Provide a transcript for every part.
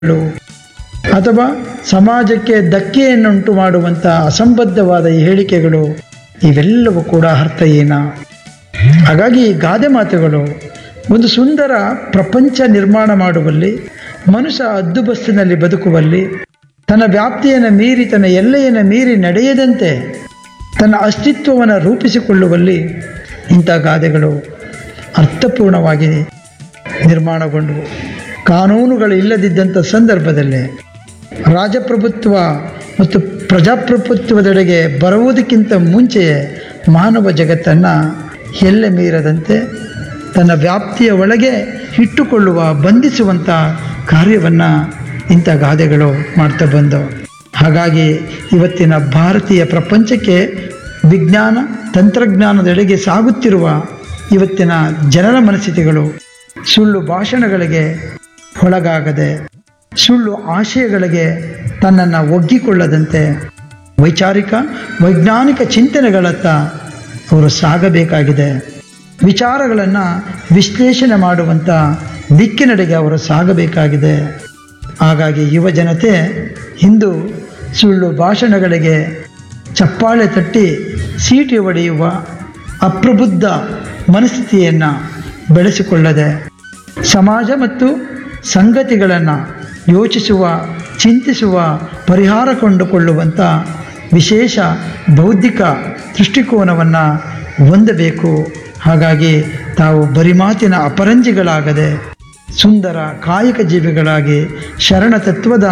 ಗಳು ಅಥವಾ ಸಮಾಜಕ್ಕೆ ಧಕ್ಕೆಯನ್ನುಂಟು ಮಾಡುವಂಥ ಅಸಂಬದ್ಧವಾದ ಈ ಹೇಳಿಕೆಗಳು ಇವೆಲ್ಲವೂ ಕೂಡ ಅರ್ಥಹೀನ ಹಾಗಾಗಿ ಈ ಗಾದೆ ಮಾತುಗಳು ಒಂದು ಸುಂದರ ಪ್ರಪಂಚ ನಿರ್ಮಾಣ ಮಾಡುವಲ್ಲಿ ಮನುಷ್ಯ ಹದ್ದುಬಸ್ತಿನಲ್ಲಿ ಬದುಕುವಲ್ಲಿ ತನ್ನ ವ್ಯಾಪ್ತಿಯನ್ನು ಮೀರಿ ತನ್ನ ಎಲ್ಲೆಯನ್ನು ಮೀರಿ ನಡೆಯದಂತೆ ತನ್ನ ಅಸ್ತಿತ್ವವನ್ನು ರೂಪಿಸಿಕೊಳ್ಳುವಲ್ಲಿ ಇಂಥ ಗಾದೆಗಳು ಅರ್ಥಪೂರ್ಣವಾಗಿ ನಿರ್ಮಾಣಗೊಂಡವು ಕಾನೂನುಗಳು ಇಲ್ಲದಿದ್ದಂಥ ಸಂದರ್ಭದಲ್ಲಿ ರಾಜಪ್ರಭುತ್ವ ಮತ್ತು ಪ್ರಜಾಪ್ರಭುತ್ವದೆಡೆಗೆ ಬರುವುದಕ್ಕಿಂತ ಮುಂಚೆಯೇ ಮಾನವ ಜಗತ್ತನ್ನು ಎಲ್ಲೆ ಮೀರದಂತೆ ತನ್ನ ವ್ಯಾಪ್ತಿಯ ಒಳಗೆ ಇಟ್ಟುಕೊಳ್ಳುವ ಬಂಧಿಸುವಂಥ ಕಾರ್ಯವನ್ನು ಇಂಥ ಗಾದೆಗಳು ಮಾಡ್ತಾ ಬಂದವು ಹಾಗಾಗಿ ಇವತ್ತಿನ ಭಾರತೀಯ ಪ್ರಪಂಚಕ್ಕೆ ವಿಜ್ಞಾನ ತಂತ್ರಜ್ಞಾನದೆಡೆಗೆ ಸಾಗುತ್ತಿರುವ ಇವತ್ತಿನ ಜನರ ಮನಸ್ಥಿತಿಗಳು ಸುಳ್ಳು ಭಾಷಣಗಳಿಗೆ ಒಳಗಾಗದೆ ಸುಳ್ಳು ಆಶಯಗಳಿಗೆ ತನ್ನನ್ನು ಒಗ್ಗಿಕೊಳ್ಳದಂತೆ ವೈಚಾರಿಕ ವೈಜ್ಞಾನಿಕ ಚಿಂತನೆಗಳತ್ತ ಅವರು ಸಾಗಬೇಕಾಗಿದೆ ವಿಚಾರಗಳನ್ನು ವಿಶ್ಲೇಷಣೆ ಮಾಡುವಂಥ ದಿಕ್ಕಿನೆಡೆಗೆ ಅವರು ಸಾಗಬೇಕಾಗಿದೆ ಹಾಗಾಗಿ ಯುವ ಜನತೆ ಇಂದು ಸುಳ್ಳು ಭಾಷಣಗಳಿಗೆ ಚಪ್ಪಾಳೆ ತಟ್ಟಿ ಸೀಟಿ ಹೊಡೆಯುವ ಅಪ್ರಬುದ್ಧ ಮನಸ್ಥಿತಿಯನ್ನು ಬೆಳೆಸಿಕೊಳ್ಳದೆ ಸಮಾಜ ಮತ್ತು ಸಂಗತಿಗಳನ್ನು ಯೋಚಿಸುವ ಚಿಂತಿಸುವ ಪರಿಹಾರ ಕೊಂಡುಕೊಳ್ಳುವಂಥ ವಿಶೇಷ ಬೌದ್ಧಿಕ ದೃಷ್ಟಿಕೋನವನ್ನು ಹೊಂದಬೇಕು ಹಾಗಾಗಿ ತಾವು ಬರಿ ಮಾತಿನ ಅಪರಂಜಿಗಳಾಗದೆ ಸುಂದರ ಕಾಯಕ ಜೀವಿಗಳಾಗಿ ಶರಣ ತತ್ವದ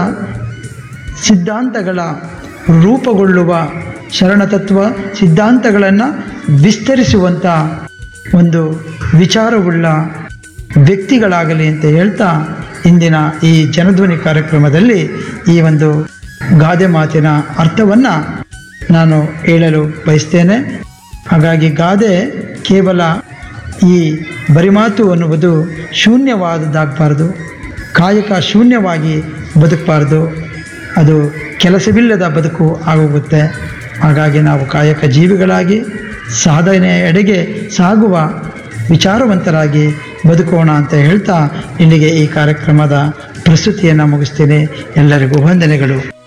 ಸಿದ್ಧಾಂತಗಳ ರೂಪುಗೊಳ್ಳುವ ಶರಣತತ್ವ ಸಿದ್ಧಾಂತಗಳನ್ನು ವಿಸ್ತರಿಸುವಂಥ ಒಂದು ವಿಚಾರವುಳ್ಳ ವ್ಯಕ್ತಿಗಳಾಗಲಿ ಅಂತ ಹೇಳ್ತಾ ಇಂದಿನ ಈ ಜನಧ್ವನಿ ಕಾರ್ಯಕ್ರಮದಲ್ಲಿ ಈ ಒಂದು ಗಾದೆ ಮಾತಿನ ಅರ್ಥವನ್ನು ನಾನು ಹೇಳಲು ಬಯಸ್ತೇನೆ ಹಾಗಾಗಿ ಗಾದೆ ಕೇವಲ ಈ ಬರಿಮಾತು ಅನ್ನುವುದು ಶೂನ್ಯವಾದದ್ದಾಗಬಾರ್ದು ಕಾಯಕ ಶೂನ್ಯವಾಗಿ ಬದುಕಬಾರ್ದು ಅದು ಕೆಲಸವಿಲ್ಲದ ಬದುಕು ಆಗೋಗುತ್ತೆ ಹಾಗಾಗಿ ನಾವು ಕಾಯಕ ಜೀವಿಗಳಾಗಿ ಸಾಧನೆಯ ಎಡೆಗೆ ಸಾಗುವ ವಿಚಾರವಂತರಾಗಿ ಬದುಕೋಣ ಅಂತ ಹೇಳ್ತಾ ಇಲ್ಲಿಗೆ ಈ ಕಾರ್ಯಕ್ರಮದ ಪ್ರಸ್ತುತಿಯನ್ನು ಮುಗಿಸ್ತೇನೆ ಎಲ್ಲರಿಗೂ ವಂದನೆಗಳು